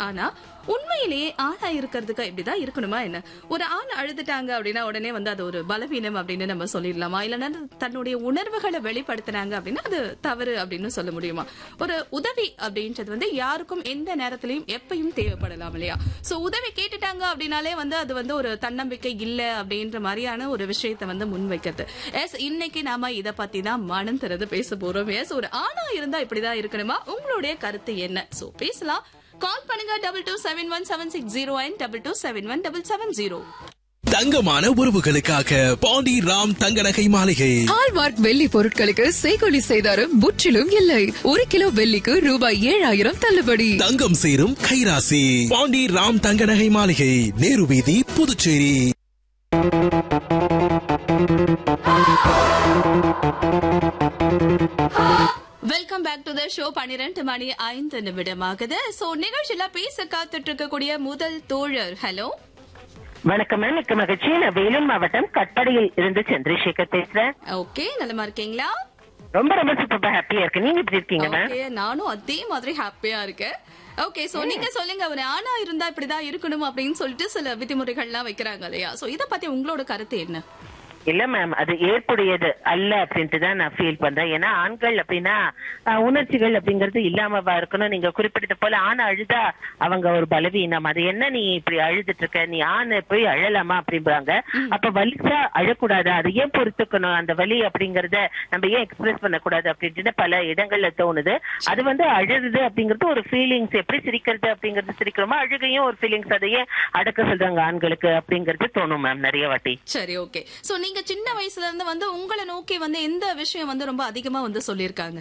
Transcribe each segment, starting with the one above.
ஆனா உண்மையிலேயே ஆணா இருக்கிறதுக்கு இப்படிதான் இருக்கணுமா என்ன ஒரு ஆண் அழுதுட்டாங்க அப்படின்னா உடனே வந்து அது ஒரு பலவீனம் அப்படின்னு நம்ம சொல்லிடலாமா இல்லைன்னா தன்னுடைய உணர்வுகளை வெளிப்படுத்தினாங்க அப்படின்னா அது தவறு அப்படின்னு சொல்ல முடியுமா ஒரு உதவி அப்படின்றது வந்து யாருக்கும் எந்த நேரத்திலையும் எப்பயும் தேவைப்படலாம் இல்லையா சோ உதவி கேட்டுட்டாங்க அப்படின்னாலே வந்து அது வந்து ஒரு தன்னம்பிக்கை இல்ல அப்படின்ற மாதிரியான ஒரு விஷயத்தை வந்து முன்வைக்கிறது எஸ் இன்னைக்கு நாம இத பத்தி தான் மனம் திறந்து பேச போறோம் எஸ் ஒரு ஆணா இருந்தா இப்படிதான் இருக்கணுமா உங்களுடைய கருத்து என்ன சோ பேசலாம் கால் பண்ணுங்க double two seven one seven six zero and double two seven one double seven zero தங்கமான உறவுகளுக்காக பாண்டி ராம் தங்க நகை மாளிகை ஹால்மார்க் வெள்ளி பொருட்களுக்கு செய்கொலி செய்தாரும் முற்றிலும் இல்லை ஒரு கிலோ வெள்ளிக்கு ரூபாய் ஏழாயிரம் தள்ளுபடி தங்கம் சேரும் கைராசி பாண்டி ராம் தங்க நகை மாளிகை நேரு வீதி Puducherry welcome back to the show பன்னிரண்டு மணி ஐந்து நிமிடமாகுது சோ நிகழ்ச்சியில பேச காத்துட்டு இருக்கக்கூடிய முதல் தோழர் ஹலோ வணக்கம் மேம் மிக்க மகிழ்ச்சி நான் வேலூர் மாவட்டம் கட்படியில் இருந்து சந்திரசேகர் பேசுறேன் ஓகே நலமா இருக்கீங்களா ரொம்ப ரொம்ப சூப்பரா ஹாப்பியா இருக்கு நீங்க எப்படி இருக்கீங்க மேம் ஓகே நானும் அதே மாதிரி ஹாப்பியா இருக்கேன் ஓகே சோ நீங்க சொல்லுங்க ஒரு ஆணா இருந்தா இப்படிதான் இருக்கணும் அப்படின்னு சொல்லிட்டு சில விதிமுறைகள்லாம் வைக்கிறாங்க இல்லையா சோ இத பத்தி உங்களோட கருத்து என்ன இல்ல மேம் அது ஏற்புடையது அல்ல அப்படின்ட்டு தான் நான் ஃபீல் பண்றேன் ஏன்னா ஆண்கள் அப்படின்னா அஹ், உணர்ச்சிகள் அப்படிங்கறது இல்லாமவா இருக்கணும் நீங்க குறிப்பிட்டது போல ஆண் அழுதா அவங்க ஒரு பலவீனம் அது என்ன நீ இப்படி அழுதுட்டு இருக்க நீ ஆண் போய் அழலாமா அப்படின்றாங்க அப்ப வலிச்சா அழக்கூடாது அது ஏன் பொறுத்துக்கணும் அந்த வலி அப்படிங்கறத நம்ம ஏன் எக்ஸ்பிரஸ் பண்ணக்கூடாது அப்படின்ட்டு பல இடங்கள்ல தோணுது அது வந்து அழுது அப்படிங்கிறது ஒரு ஃபீலிங்ஸ் எப்படி சிரிக்கிறது அப்படிங்கறது சிரிக்கிறோமோ அழுகையும் ஒரு ஃபீலிங்ஸ் அதையே அடக்க சொல்றாங்க ஆண்களுக்கு அப்படிங்கறது தோணும் மேம் நிறைய வாட்டி சரி ஓகே சோ நீங்க சின்ன வயசுல இருந்து வந்து உங்களை நோக்கி வந்து எந்த விஷயம் வந்து ரொம்ப அதிகமா வந்து சொல்லிருக்காங்க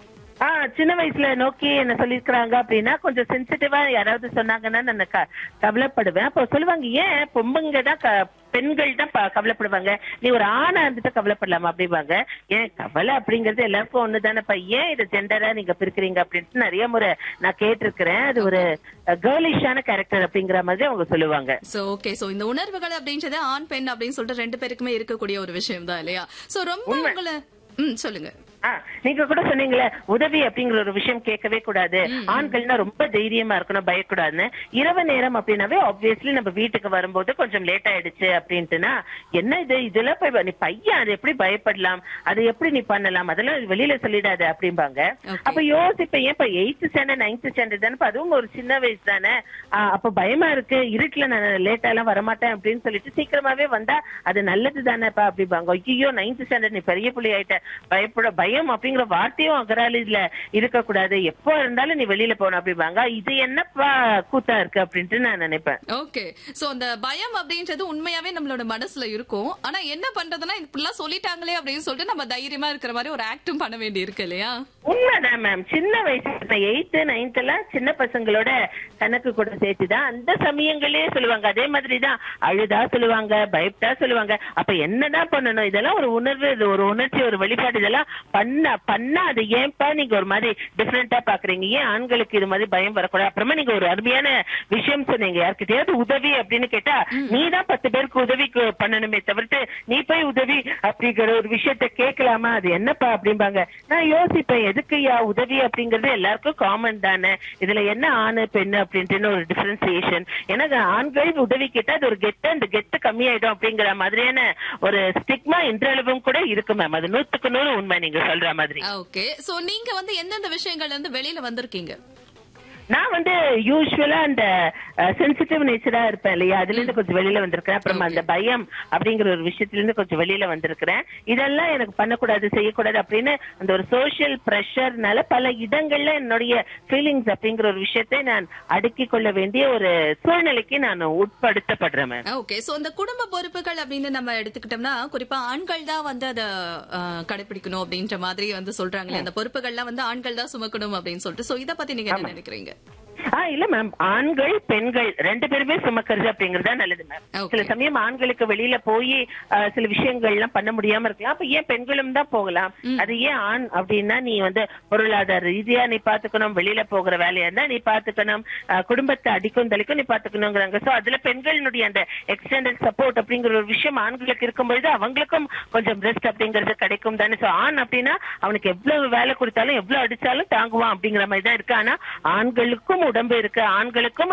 ஆ சின்ன வயசுல நோக்கி என்ன சொல்லிருக்கிறாங்க அப்படின்னா கொஞ்சம் சென்சிட்டிவா யாராவது சொன்னாங்கன்னா நான் க- கவலைப்படுவேன் அப்போ சொல்லுவாங்க ஏன் பொம்புங்க தான் க- பெண்கள் தான் ப- கவலைப்படுவாங்க நீ ஒரு ஆணா இருந்துட்டு கவலைப்படலாமா அப்படிம்பாங்க ஏன் கவலை அப்படிங்கறது எல்லாருக்கும் ஒண்ணுதானப்பா ஏன் இது ஜெண்டரா நீங்க பிரிக்கிறீங்க அப்படின்ட்டு நிறைய முறை நான் கேட்டிருக்கிறேன் அது ஒரு கேர்லிஷான கேரக்டர் அப்படிங்கிற மாதிரி அவங்க சொல்லுவாங்க சோ ஓகே சோ இந்த உணர்வுகள் அப்படின்றது ஆண் பெண் அப்படின்னு சொல்லிட்டு ரெண்டு பேருக்குமே இருக்கக்கூடிய ஒரு விஷயம் தான் இல்லையா சோ ரொம்ப உங்களை ம் சொல்லுங்க ஆ, நீங்க கூட சொன்னீங்களே உதவி அப்படிங்கிற ஒரு விஷயம் கேட்கவே கூடாது ஆண்கள்னா ரொம்ப தைரியமா இருக்கணும் பயக்கூடாதுன்னு இரவு நேரம் அப்படின்னாவே ஆப்வியஸ்லி நம்ம வீட்டுக்கு வரும்போது கொஞ்சம் லேட் ஆயிடுச்சு அப்படின்ட்டுனா என்ன இது இதெல்லாம் போய் நீ பையன் அது எப்படி பயப்படலாம் அது எப்படி நீ பண்ணலாம் அதெல்லாம் வெளியில சொல்லிடாத அப்படிம்பாங்க Okay. அப்ப யோசிப்பேன் ஏன் இப்ப எயித்து ஸ்டாண்டர்ட் நைன்த் ஸ்டாண்டர்ட் தானே அதுவும் ஒரு சின்ன வயசு தானே ஆ, அப்ப பயமா இருக்கு இருட்டுல நான் லேட்டா எல்லாம் வரமாட்டேன் அப்படின்னு சொல்லிட்டு சீக்கிரமாவே வந்தா அது நல்லது தானேப்பா அப்படிம்பாங்க ஐயோ நைன்த் ஸ்டாண்டர்ட் நீ பெரிய புள்ளி ஆயிட்ட பயப்பட பயம் அப்படிங்கிற வார்த்தையும் அகராலில இருக்க கூடாது எப்போ இருந்தாலும் நீ வெளியில போகணும் அப்படிம்பாங்க இது என்னப்பா கூத்தா இருக்கு அப்படின்ட்டு நான் நினைப்பேன் ஓகே சோ அந்த பயம் அப்படின்றது உண்மையாவே நம்மளோட மனசுல இருக்கும் ஆனா என்ன பண்றதுன்னா இப்படிலாம் சொல்லிட்டாங்களே அப்படின்னு சொல்லிட்டு நம்ம தைரியமா இருக்கிற மாதிரி ஒரு ஆக்டும் பண்ண வேண்டி இருக்கு இல்லையா உண்மைதான் மேம் சின்ன வயசு எயித்து நைன்த் எல்லாம் சின்ன பசங்களோட கணக்கு கூட சேர்த்துதான் அந்த சமயங்களே சொல்லுவாங்க அதே மாதிரிதான் அழுதா சொல்லுவாங்க பயப்பட்டா சொல்லுவாங்க அப்ப என்னதான் பண்ணணும் இதெல்லாம் ஒரு உணர்வு இது ஒரு உணர்ச்சி ஒரு வெளிப்பாடு இதெல்லாம் பண்ண பண்ணா அது ஏன்பா நீங்க ஒரு மாதிரி டிஃப்ரெண்டா பாக்குறீங்க ஏன் ஆண்களுக்கு இது மாதிரி பயம் வரக்கூடாது அப்புறமா நீங்க ஒரு அருமையான விஷயம் சொன்னீங்க யார்கிட்டயாவது உதவி அப்படின்னு கேட்டா நீ தான் பத்து பேருக்கு உதவி கு- பண்ணணுமே தவிர்த்து நீ போய் உதவி அப்படிங்கிற ஒரு விஷயத்த கேட்கலாமா அது என்னப்பா அப்படிம்பாங்க நான் யோசிப்பேன் எதுக்குயா உதவி அப்படிங்கறது எல்லாருக்கும் காமன் தானே இதுல என்ன ஆணு பெண்ணு அப்படின்ட்டு ஒரு டிஃபரன்சியேஷன் எனக்கு ஆண்கள் உதவி கேட்டா அது ஒரு கெத்து அந்த கெத்து கம்மியாயிடும் அப்படிங்கிற மாதிரியான ஒரு ஸ்டிக்மா இன்றளவும் கூட இருக்கு மேம் அது நூத்துக்கு நூறு உண்மை நீங்க சொல்ற மாதிரி ஓகே சோ நீங்க வந்து எந்தெந்த விஷயங்கள்ல இருந்து வெளியில வந்திருக்கீங்க நான் வந்து யூஸ்வலா அந்த சென்சிட்டிவ் நேச்சரா இருப்பேன் இல்லையா அதுல இருந்து கொஞ்சம் வெளியில வந்திருக்கிறேன் அப்புறம் அந்த பயம் அப்படிங்கிற ஒரு விஷயத்துல இருந்து கொஞ்சம் வெளியில வந்திருக்கிறேன் இதெல்லாம் எனக்கு பண்ணக்கூடாது செய்யக்கூடாது அப்படின்னு அந்த ஒரு சோஷியல் பிரஷர்னால பல இடங்கள்ல என்னுடைய ஃபீலிங்ஸ் அப்படிங்கிற ஒரு விஷயத்தை நான் அடுக்கிக் கொள்ள வேண்டிய ஒரு சூழ்நிலைக்கு நான் உட்படுத்தப்படுறேன் மேம் ஓகே சோ இந்த குடும்ப பொறுப்புகள் அப்படின்னு நம்ம எடுத்துக்கிட்டோம்னா குறிப்பா ஆண்கள் தான் வந்து அதை கடைபிடிக்கணும் அப்படின்ற மாதிரி வந்து சொல்றாங்களே அந்த பொறுப்புகள்லாம் வந்து ஆண்கள் தான் சுமக்கணும் அப்படின்னு சொல்லிட்டு சோ இத பத்தி நீங்க என்ன நினைக்கிறீங்க ஆ இல்ல மேம் ஆண்கள் பெண்கள் ரெண்டு பேருமே சுமக்கிறது அப்படிங்கறது தான் நல்லது மேம் Okay. சில சமயம் ஆண்களுக்கு வெளியில போய் ஆஹ், சில விஷயங்கள் எல்லாம் பண்ண முடியாம இருக்கலாம் அப்ப ஏன் பெண்களும் தான் போகலாம் அது ஏன் ஆண் அப்படின்னா நீ வந்து பொருளாதார ரீதியா நீ பாத்துக்கணும் வெளியில போகிற வேலையா இருந்தா நீ பாத்துக்கணும் ஆஹ், குடும்பத்தை அடிக்கும் தலிக்கும் நீ பாத்துக்கணுங்கிறாங்க சோ அதுல பெண்களுடைய அந்த எக்ஸ்டெண்டட் சப்போர்ட் அப்படிங்கிற ஒரு விஷயம் ஆண்களுக்கு இருக்கும்பொழுது அவங்களுக்கும் கொஞ்சம் ரெஸ்ட் அப்படிங்கிறது கிடைக்கும் தானே சோ ஆண் அப்படின்னா அவனுக்கு எவ்வளவு வேலை கொடுத்தாலும் எவ்வளவு அடிச்சாலும் தாங்குவான் அப்படிங்கிற மாதிரி தான் இருக்கு ஆனா ஆண்களுக்கும் உடம்பு இருக்கு ஆண்களுக்கும்